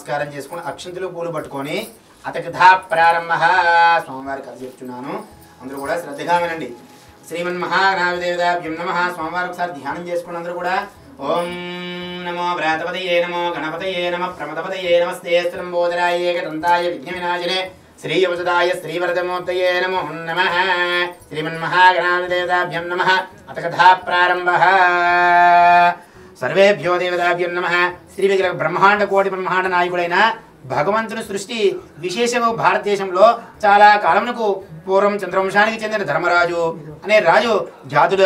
నమస్కారం చేసుకుని అక్షంతులు పూలు పట్టుకొని అతకథా ప్రారంభ స్వామివారి కథ చెప్తున్నాను అందరూ కూడా శ్రద్ధగా వినండి శ్రీమన్ మహాగణాధిదేవతాభ్యం నమ స్వామివారి ఒకసారి ధ్యానం చేసుకుని అందరూ కూడా ఓం నమో భ్రాతపతయే నమో గణపతయే నమ ప్రమదపతయే నమస్తే స్త్రంబోధరాయ ఏకదంతాయ విఘ్న వినాశనే శ్రీయవసుదాయ శ్రీవరదమూర్తయే నమో నమ శ్రీమన్మహాగణాధిదేవతాభ్యం నమ అతకథా ప్రారంభ సర్వేభ్యో దేవతాభ్యం నమ శ్రీ విగ్రహ బ్రహ్మాండ కోటి బ్రహ్మాండ నాయకుడైన భగవంతుని సృష్టి విశేషము భారతదేశంలో చాలా కాలమునకు పూర్వం చంద్రవంశానికి చెందిన ధర్మరాజు అనే రాజు జాతుల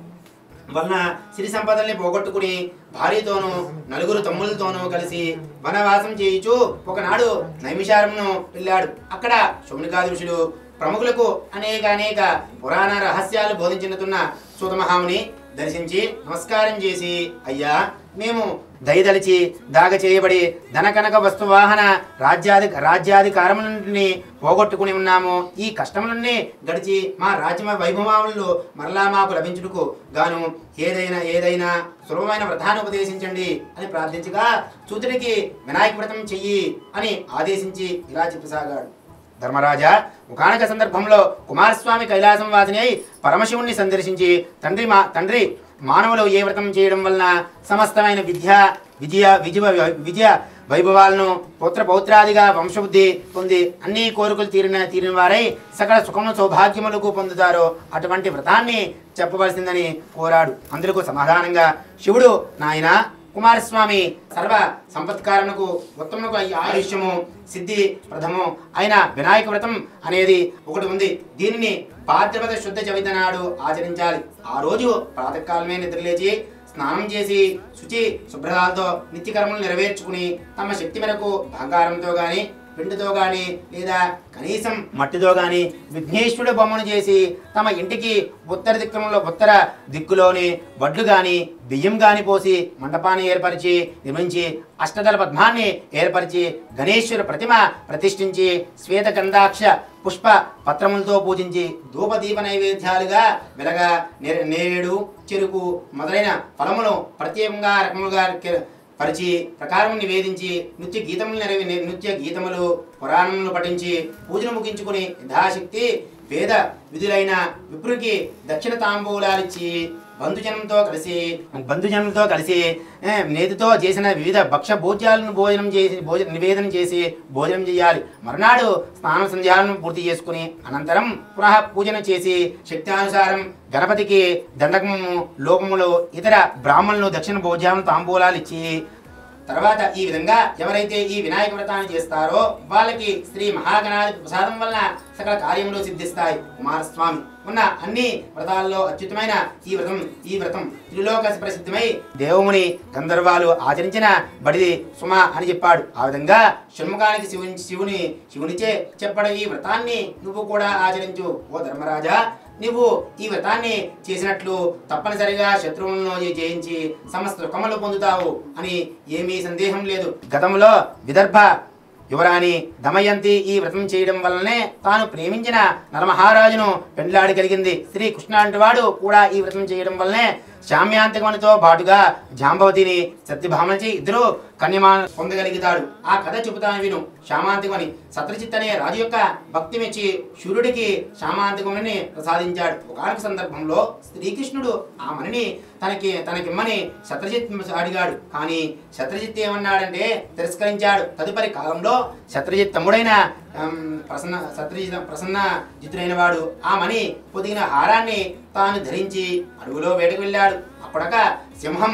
వలన సిరి సంపదల్ని పోగొట్టుకుని భార్యతోనూ నలుగురు తమ్ములతోనూ కలిసి వనవాసం చేయుచు ఒకనాడు నైమిషారంను వెళ్ళాడు అక్కడ శౌనికాది ఋషులు ప్రముఖులకు అనేక అనేక పురాణ రహస్యాలు బోధించినతున్న సూతమహాముని దర్శించి నమస్కారం చేసి అయ్యా మేము దయదలిచి దాగ చేయబడి ధనకనక వస్తువాహన రాజ్యాధి రాజ్యాధికారములన్నింటినీ పోగొట్టుకుని ఉన్నాము ఈ కష్టములన్నీ గడిచి మా రాజ్య వైభవాములు మరలా మాకు లభించుటకు గాను ఏదైనా ఏదైనా సులభమైన వ్రతాన్ని ఉపదేశించండి అని ప్రార్థించగా సూతుడికి వినాయక వ్రతం చెయ్యి అని ఆదేశించి ఇలా చెప్పసాగాడు ధర్మరాజా ఒకనొక సందర్భంలో కుమారస్వామి కైలాసం వాసిని అయి పరమశివుణ్ణి సందర్శించి తండ్రి మా తండ్రి మానవులు ఏ వ్రతం చేయడం వలన సమస్తమైన విద్య విజయ విజయ విజయ వైభవాలను పుత్ర పౌత్రాదిగా వంశబుద్ధి పొంది అన్ని కోరికలు తీరిన తీరిన వారై సకల సుఖము సౌభాగ్యములకు పొందుతారో అటువంటి వ్రతాన్ని చెప్పవలసిందని కోరాడు అందుకు సమాధానంగా శివుడు నాయన కుమారస్వామి సర్వ సంపత్కారమునకు ఉత్తమునకు అయ్యి ఆయుష్యము సిద్ధి ప్రథము అయిన వినాయక వ్రతం అనేది ఒకటి ఉంది దీనిని భాద్రపద శుద్ధ చవిత నాడు ఆచరించాలి ఆ రోజు ప్రాతకాలమే నిద్రలేచి స్నానం చేసి శుచి శుభ్రతాలతో నిత్యకర్మలు నెరవేర్చుకుని తమ శక్తి మేరకు బంగారంతో గాని పిండితో గాని లేదా కనీసం మట్టితో గాని విఘ్నేశ్వరుడు బొమ్మను చేసి తమ ఇంటికి ఉత్తర దిక్కులో ఉత్తర దిక్కులోని వడ్లు గాని బియ్యం గాని పోసి మండపాన్ని ఏర్పరిచి నిర్మించి అష్టదళ పద్మాన్ని ఏర్పరిచి గణేశ్వర ప్రతిమ ప్రతిష్ఠించి శ్వేత గంధాక్ష పుష్ప పత్రములతో పూజించి ధూపదీప నైవేద్యాలుగా వెలగా నే- నేరేడు చెరుకు మొదలైన ఫలములు ప్రత్యేకంగా రకములుగా కె- పరిచి ప్రకారం నివేదించి నృత్య గీతములు నెరవి నృత్య గీతములు పురాణములు పఠించి పూజను ముగించుకుని యథాశక్తి వేద విధులైన విప్రునికి దక్షిణ తాంబూలాలిచ్చి బంధుజనంతో కలిసి బంధుజనంతో కలిసి ఏ, నేతితో చేసిన వివిధ భక్ష భోజ్యాలను భోజనం చేసి భోజన నివేదన చేసి భోజనం చేయాలి మరునాడు స్నాన సంధ్యాలను పూర్తి చేసుకుని అనంతరం పునః పూజన చేసి శక్తానుసారం గణపతికి దండకము లోపములు ఇతర బ్రాహ్మణులు దక్షిణ భోజ్యాలను తాంబూలాలు ఇచ్చి తర్వాత ఈ విధంగా ఎవరైతే ఈ వినాయక వ్రతాన్ని చేస్తారో వాళ్ళకి శ్రీ మహాగణాధి ప్రసాదం వలన సకల కార్యములు సిద్ధిస్తాయి కుమారస్వామి ఉన్న అన్ని వ్రతాల్లో అత్యుత్తమైన ఈ వ్రతం ఈ వ్రతం త్రిలోక ప్రసిద్ధమై దేవముని గంధర్వాలు ఆచరించిన బడిది సుమ అని చెప్పాడు ఆ విధంగా షణ్ముఖానికి శివుని శివుని శివునిచే చెప్పడం ఈ వ్రతాన్ని నువ్వు కూడా ఆచరించు ఓ ధర్మరాజా నువ్వు ఈ వ్రతాన్ని చేసినట్లు తప్పనిసరిగా శత్రువులను జయించి సమస్త సుఖములు పొందుతావు అని ఏమీ సందేహం లేదు గతంలో విదర్భ యువరాణి దమయంతి ఈ వ్రతం చేయడం వల్లనే తాను ప్రేమించిన నరమహారాజును పెండ్లాడగలిగింది శ్రీ కృష్ణ వాడు కూడా ఈ వ్రతం చేయడం వల్లనే శామ్యాంతకమనితో పాటుగా జాంబవతిని సత్యభామనిచి ఇద్దరు కన్యమా పొందగలుగుతాడు ఆ కథ చెబుతాను విను శామాంతికమని సత్రజిత్ అనే రాజు యొక్క భక్తి మెచ్చి శూరుడికి శామాంతికమని ప్రసాదించాడు ఒకనొక సందర్భంలో శ్రీకృష్ణుడు ఆ మణిని తనకి తనకిమ్మని శత్రజిత్ అడిగాడు కానీ శత్రజిత్ ఏమన్నాడంటే తిరస్కరించాడు తదుపరి కాలంలో శత్రజిత్ తమ్ముడైన ఆమ్, ప్రసన్న శత్రజిత్ ప్రసన్న జితుడైన వాడు ఆ మణి పొదిగిన హారాన్ని తాను ధరించి అడవిలో వేటకు వెళ్ళాడు అప్పుడక సింహం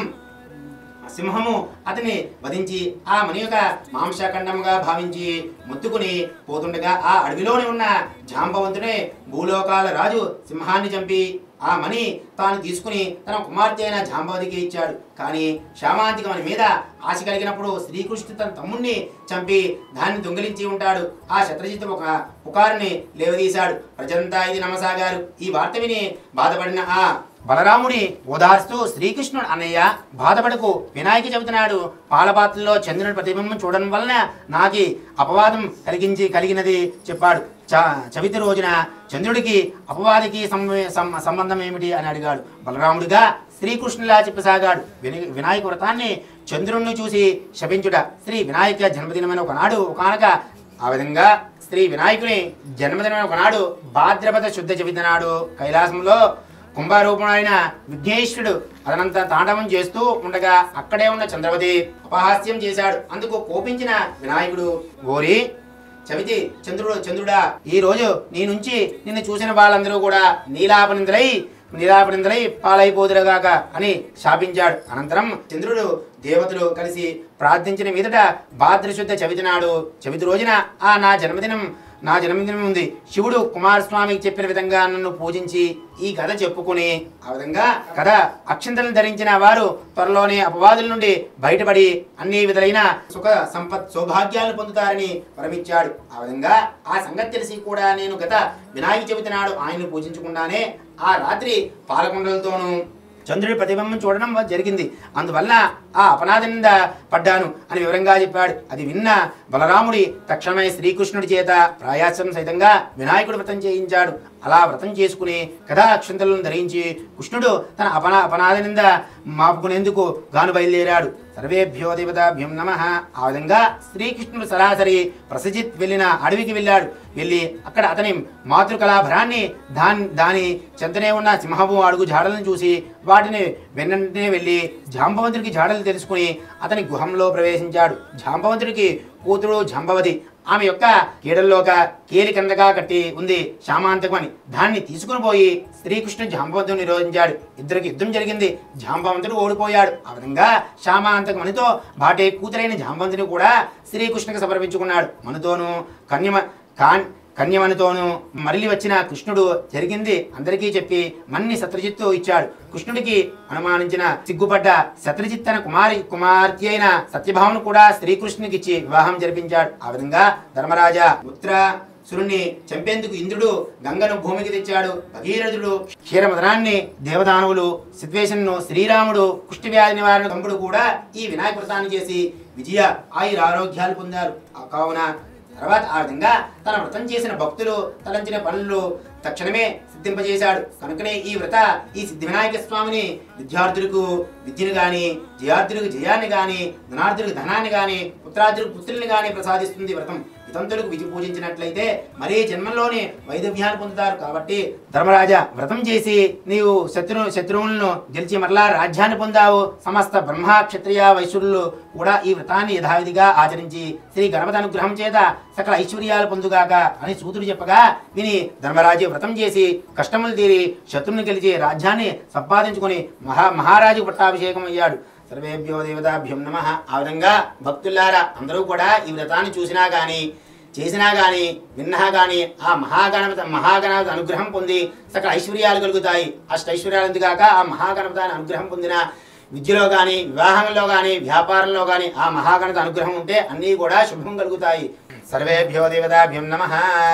సింహము అతని వధించి ఆ మణి యొక్క మాంసఖండముగా భావించి మొత్తుకుని పోతుండగా ఆ అడవిలోనే ఉన్న జాంబవంతుడే భూలోకాల రాజు సింహాన్ని చంపి ఆ మణి తాను తీసుకుని తన కుమార్తె అయిన జాంబవతికి ఇచ్చాడు కానీ శామాంతిక మణి మీద ఆశ కలిగినప్పుడు శ్రీకృష్ణుడు తన తమ్ముణ్ణి చంపి దాన్ని దొంగిలించి ఉంటాడు ఆ శత్రుజిత్ ఒక పుకారుని లేవదీశాడు ప్రజంతా ఇది నమసాగారు ఈ వార్త విని బాధపడిన ఆ బలరాముడి ఓదార్స్తూ శ్రీకృష్ణుడు అన్నయ్య బాధపడకు వినాయకి చెబుతున్నాడు పాలపాత్రలో చంద్రుని ప్రతిబింబం చూడడం వలన నాకి అపవాదం కలిగించి కలిగినది చెప్పాడు చ చవితి రోజున చంద్రుడికి అపవాదికి సంబ- సం- సంబంధం ఏమిటి అని అడిగాడు బలరాముడిగా శ్రీకృష్ణులా చెప్పసాగాడు విని వినాయక వ్రతాన్ని చంద్రుణ్ణి చూసి శపించుట శ్రీ వినాయక జన్మదినమైన ఒకనాడు ఒకనక ఆ విధంగా శ్రీ వినాయకుని జన్మదినమైన ఒకనాడు భాద్రపద శుద్ధ చవితి నాడు కైలాసంలో కుంభరూపుడైన విఘ్నేశ్వరుడు అదనంత తాండవం చేస్తూ ఉండగా అక్కడే ఉన్న చంద్రవతి అపహాస్యం చేశాడు అందుకు కోపించిన వినాయకుడు ఓరి చవితి చంద్రుడు చంద్రుడా ఈ రోజు నీ నుంచి నిన్ను చూసిన వాళ్ళందరూ కూడా నీలాపనిందులై నీలాపనిందులై పాలైపోదురుగాక అని శాపించాడు అనంతరం చంద్రుడు దేవతలు కలిసి ప్రార్థించిన మీదట భాద్రశుద్ధ చవితి నాడు చవితి రోజున ఆ నా జన్మదినం నా జన్మదినం ఉంది శివుడు కుమారస్వామికి చెప్పిన విధంగా నన్ను పూజించి ఈ కథ చెప్పుకుని ఆ విధంగా కథ అక్షంతలను ధరించిన వారు త్వరలోనే అపవాదుల నుండి బయటపడి అన్ని విధులైన సుఖ సంపత్ సౌభాగ్యాలను పొందుతారని వరమిచ్చాడు ఆ విధంగా ఆ సంగతి తెలిసి కూడా నేను గత వినాయక చవితి నాడు ఆయన్ను పూజించకుండానే ఆ రాత్రి పాలకొండలతోనూ చంద్రుడి ప్రతిబింబం చూడడం వ- జరిగింది అందువల్ల ఆ అపనాది నింద పడ్డాను అని వివరంగా చెప్పాడు అది విన్న బలరాముడి తక్షణమే శ్రీకృష్ణుడి చేత ప్రాయాసం సహితంగా వినాయకుడు వ్రతం చేయించాడు అలా వ్రతం చేసుకుని కథా అక్షంతలను ధరించి కృష్ణుడు తన అపనా అపనాది నింద మాపుకునేందుకు గాను బయలుదేరాడు సర్వేభ్యో దేవతాభ్యం నమ ఆ విధంగా శ్రీకృష్ణుడు సరాసరి ప్రసజిత్ వెళ్ళిన అడవికి వెళ్ళాడు వెళ్ళి అక్కడ అతని మాతృకళాభరాన్ని దాని దాని చెంతనే ఉన్న సింహపు అడుగు జాడలను చూసి వాటిని వెన్నంటనే వెళ్ళి జాంబవంతుడికి జాడలు తెలుసుకుని అతని గుహంలో ప్రవేశించాడు జాంబవంతుడికి కూతురు జాంబవతి ఆమె యొక్క కీడల్లోక కేలి కిందగా కట్టి ఉంది శామాంతకమని దాన్ని తీసుకుని పోయి శ్రీకృష్ణుడు జాంబవంతుడు నిరోధించాడు ఇద్దరికి యుద్ధం జరిగింది జాంబవంతుడు ఓడిపోయాడు ఆ విధంగా శామాంతకమనితో బాటే కూతురైన జాంబవంతుని కూడా శ్రీకృష్ణునికి సమర్పించుకున్నాడు మనుతోనూ కన్యమ కాన్ కన్యమనితోనూ మరలి వచ్చిన కృష్ణుడు జరిగింది అందరికీ చెప్పి మన్ని సత్రజిత్తు ఇచ్చాడు కృష్ణుడికి అనుమానించిన సిగ్గుపడ్డ శత్రుజిత్ తన కుమారి కుమార్తె అయిన సత్యభామను కూడా శ్రీకృష్ణునికి ఇచ్చి వివాహం జరిపించాడు ఆ విధంగా ధర్మరాజా ఉత్తర సురుణ్ణి చంపేందుకు ఇంద్రుడు గంగను భూమికి తెచ్చాడు భగీరథుడు క్షీరమదనాన్ని దేవదానవులు సిద్వేషన్ను శ్రీరాముడు కుష్టి వ్యాధి నివారణ తమ్ముడు కూడా ఈ వినాయక వ్రతాన్ని చేసి విజయ ఆయుర ఆరోగ్యాలు పొందారు ఆ కావున తర్వాత ఆ విధంగా తన వ్రతం చేసిన భక్తులు తలంచిన పనులు తక్షణమే సిద్ధింపజేశాడు కనుకనే ఈ వ్రత ఈ సిద్ధి వినాయక స్వామిని విద్యార్థులకు విద్యను గాని జయార్థులకు జయాన్ని గాని ధనార్థులకు ధనాన్ని గాని పుత్రార్థులకు పుత్రుల్ని గాని ప్రసాదిస్తుంది ఈ వ్రతం వితంతులకు విధి పూజించినట్లయితే మరీ జన్మంలోనే వైదవ్యాన్ని పొందుతారు కాబట్టి ధర్మరాజా వ్రతం చేసి నీవు శత్రు శత్రువులను గెలిచి మరలా రాజ్యాన్ని పొందావు సమస్త బ్రహ్మ క్షత్రియ వైశ్యులు కూడా ఈ వ్రతాన్ని యథావిధిగా ఆచరించి శ్రీ గణపతి అనుగ్రహం చేత సకల ఐశ్వర్యాలు పొందుగాక అని సూతుడు చెప్పగా విని ధర్మరాజు వ్రతం చేసి కష్టములు తీరి శత్రువుని గెలిచి రాజ్యాన్ని సంపాదించుకొని మహా మహారాజు పట్టాభిషేకం అయ్యాడు సర్వేభ్యో దేవతాభ్యం నమ ఆ విధంగా భక్తులారా అందరూ కూడా ఈ వ్రతాన్ని చూసినా గాని చేసినా గాని విన్నా గాని ఆ మహాగణపతి మహాగణపతి అనుగ్రహం పొంది సకల ఐశ్వర్యాలు కలుగుతాయి అష్ట ఐశ్వర్యాలు ఎందుకాక ఆ మహాగణపతి అనుగ్రహం పొందిన విద్యలో కానీ వివాహంలో కానీ వ్యాపారంలో కానీ ఆ మహాగణపతి అనుగ్రహం ఉంటే అన్నీ కూడా శుభం కలుగుతాయి సర్వేభ్యో దేవతాభ్యం నమ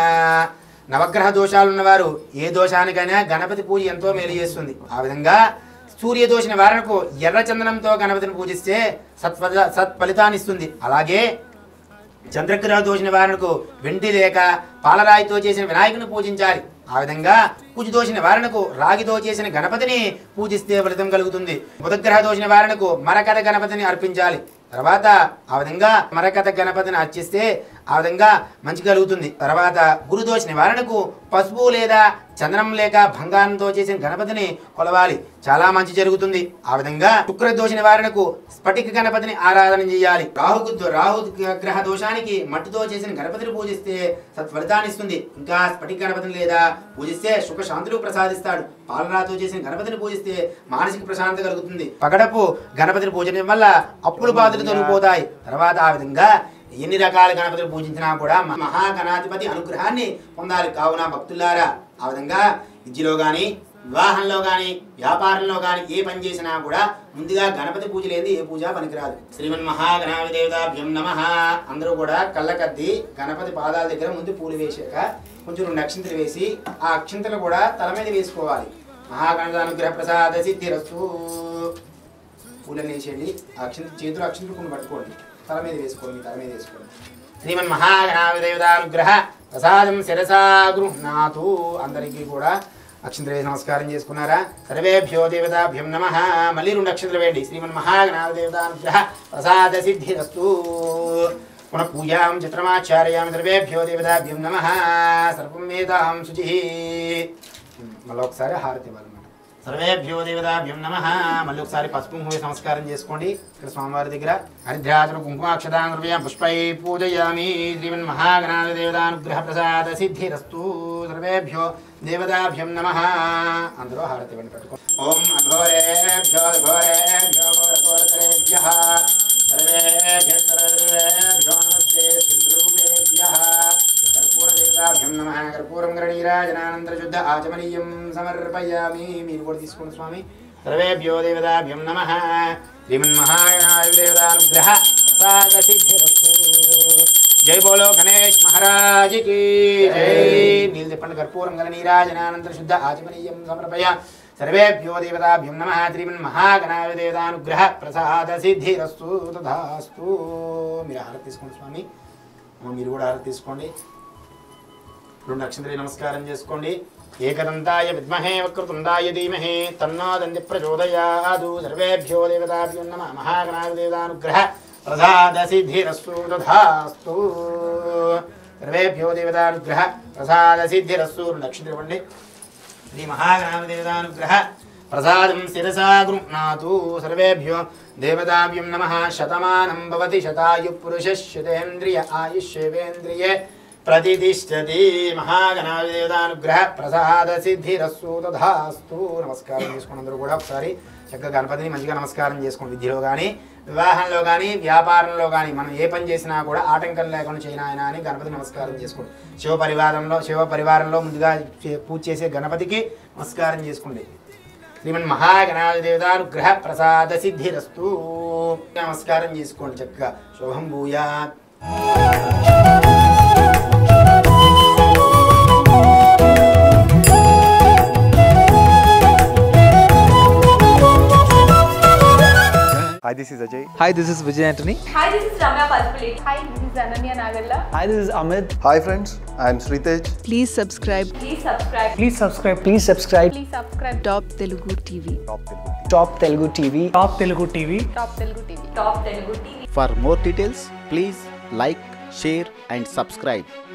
నవగ్రహ దోషాలు ఉన్నవారు ఏ దోషానికైనా గణపతి పూజ ఎంతో మేలు చేస్తుంది ఆ విధంగా సూర్య దోష నివారణకు ఎర్ర చందనంతో గణపతిని పూజిస్తే సత్ఫల సత్ఫలితాన్ని ఇస్తుంది అలాగే చంద్రగ్రహ దోష నివారణకు వెండి లేక పాలరాయితో చేసిన వినాయకుని పూజించాలి ఆ విధంగా కుజ దోష నివారణకు రాగితో చేసిన గణపతిని పూజిస్తే ఫలితం కలుగుతుంది బుధగ్రహ దోష నివారణకు మరకథ గణపతిని అర్పించాలి తర్వాత ఆ విధంగా మరకథ గణపతిని అర్చిస్తే ఆ విధంగా మంచి కలుగుతుంది తర్వాత గురుదోష నివారణకు పసుపు లేదా చంద్రం లేక బంగారంతో చేసిన గణపతిని కొలవాలి చాలా మంచి జరుగుతుంది ఆ విధంగా శుక్ర దోష నివారణకు స్ఫటిక గణపతిని ఆరాధన చేయాలి రాహుకు రాహు గ్రహ దోషానికి మట్టితో చేసిన గణపతిని పూజిస్తే సత్ఫలితాన్ని ఇస్తుంది ఇంకా స్ఫటిక గణపతిని లేదా పూజిస్తే సుఖ శాంతులు ప్రసాదిస్తాడు పాలరాతో చేసిన గణపతిని పూజిస్తే మానసిక ప్రశాంతత కలుగుతుంది పగడపు గణపతిని పూజించడం వల్ల అప్పులు బాధలు తొలగిపోతాయి తర్వాత ఆ విధంగా ఎన్ని రకాల గణపతులు పూజించినా కూడా మ- మహాగణాధిపతి అనుగ్రహాన్ని పొందాలి కావున భక్తులారా ఆ విధంగా విద్యలో గాని వివాహంలో గాని వ్యాపారంలో గాని ఏ పని చేసినా కూడా ముందుగా గణపతి పూజ లేని ఏ పూజ పనికిరాదు శ్రీమన్ మహాగణాధి దేవతాభ్యం నమ అందరూ కూడా కళ్ళకద్ది గణపతి పాదాల దగ్గర ముందు పూలు వేసాక కొంచెం రెండు అక్షింతలు వేసి ఆ అక్షింతలు కూడా తల మీద వేసుకోవాలి మహాగణపతి అనుగ్రహ ప్రసాద సిద్ధిరస్తు పూలని వేసేయండి ఆ అక్షింత చేతులు అక్షింతలు కొన్ని పట్టుకోండి తల మీద వేసుకోండి మీ తల మీద వేసుకోండి శ్రీమన్ మహాగణాధిదేవతానుగ్రహ ప్రసాదం శిరసా గృహ్ణాతు అందరికీ కూడా అక్షంతలు వేసి నమస్కారం చేసుకున్నారా సర్వేభ్యో దేవతాభ్యం నమ మళ్ళీ రెండు అక్షంతలు వేయండి శ్రీమన్ మహాగణాల దేవతానుగ్రహ ప్రసాద సిద్ధిరస్తు పునః పూజాం చిత్రమాచార్యామి సర్వేభ్యో దేవతాభ్యం నమ సర్వం వేదాం శుచి మళ్ళీ ఒకసారి హారతి ఇవ్వాలన్నమాట సర్వేభ్యో దేవతాభ్యం నమ మళ్ళీ ఒకసారి పసుపు కుంకుమ వేసి నమస్కారం చేసుకోండి ఇక్కడ స్వామివారి దగ్గర హరిద్రాచన కుంకుమాక్షదాంగృపయ పుష్పై పూజయామి శ్రీమన్ మహాగణాల దేవతానుగ్రహ ప్రసాద సిద్ధిరస్తు సర్వేభ్యో దేవతాభ్యం నమ అందరూ హారతి ఇవ్వండి పట్టుకో ఓం అఘోరేభ్యో ఘోరేభ్యో ఘోరఘోరతరేభ్యః సర్వేభ్యः సర్వేభ్యో నమస్తే శ్రీరూపేభ్యः కర్పూరదేవతాభ్యం నమ కర్పూరం గరణీరాజనానంతరశుద్ధ ఆచమనీయం సమర్పయామి మీరు కూడా తీసుకోండి స్వామి సర్వేభ్యో దేవతాభ్యం నమ శ్రీమన్మహాయుదేవతానుగ్రహ ప్రసాద సిద్ధిరస్తు జై బోలో గణేష్ మహారాజ్ కి జై నీళ్ళు చెప్పండి కర్పూరం గల నీరాజనానంతర శుద్ధ ఆచమనీయం సమర్పయ సర్వేభ్యో దేవతాభ్యం నమ శ్రీమన్మహాగణాయ దేవతానుగ్రహ ప్రసాద సిద్ధిరస్తు తథాస్తు మీరు హారతి తీసుకోండి స్వామి అమ్మ, మీరు కూడా హారతి తీసుకోండి రెండు అక్షంతరి నమస్కారం చేసుకోండి ఏకదంతాయ విద్మహే వక్రతుండాయ ధీమహి తన్నో దండి ప్రచోదయాదు సర్వేభ్యో దేవతాభ్యో నమ మహాగణాయ దేవతానుగ్రహ ప్రసాద సిద్ధిరస్సు తథాస్తు సర్వేభ్యో దేవతానుగ్రహ ప్రసాద సిద్ధిరస్సు రెండు అక్షంతరి ఇవ్వండి శ్రీ మహాగణాధిదేవతానుగ్రహ ప్రసాదం శిరసా గృహ్ణాతు సర్వేభ్యో దేవతాభ్యం నమ శతమానం భవతి శతాయు పురుష శతేంద్రియ ఆయుష్యేవేంద్రియే ప్రతిష్టతి మహాగణాధిదేవతానుగ్రహ ప్రసాద సిద్ధిరస్సు తథాస్తు నమస్కారం చేసుకోండి అందరూ కూడా ఒకసారి చక్కగా గణపతిని మంచిగా నమస్కారం చేసుకోండి విద్యలో కానీ వివాహంలో కానీ వ్యాపారంలో కానీ మనం ఏ పని చేసినా కూడా ఆటంకం లేకుండా చేయను ఆయన అని గణపతి నమస్కారం చేసుకోండి శివ పరివారంలో శివ పరివారంలో ముందుగా చే- పూజ చేసే గణపతికి నమస్కారం చేసుకోండి శ్రీమన్ మహాగణాధిదేవతానుగ్రహ ప్రసాద సిద్ధిరస్తు నమస్కారం చేసుకోండి చక్కగా శుభం భూయాత్ Hi, this is Ajay. Hi, this is Vijay Anthony. Hi, this is Ramya Palpulate. Hi, this is Ananya Nagalla. Hi, this is Amit. Hi, friends. I am Sritej. Please subscribe Please subscribe. Please subscribe. Please subscribe. Please subscribe Top Telugu TV. Top Telugu TV. Top Telugu TV. Top Telugu TV. Top Telugu TV. For more details, please like, share, and subscribe.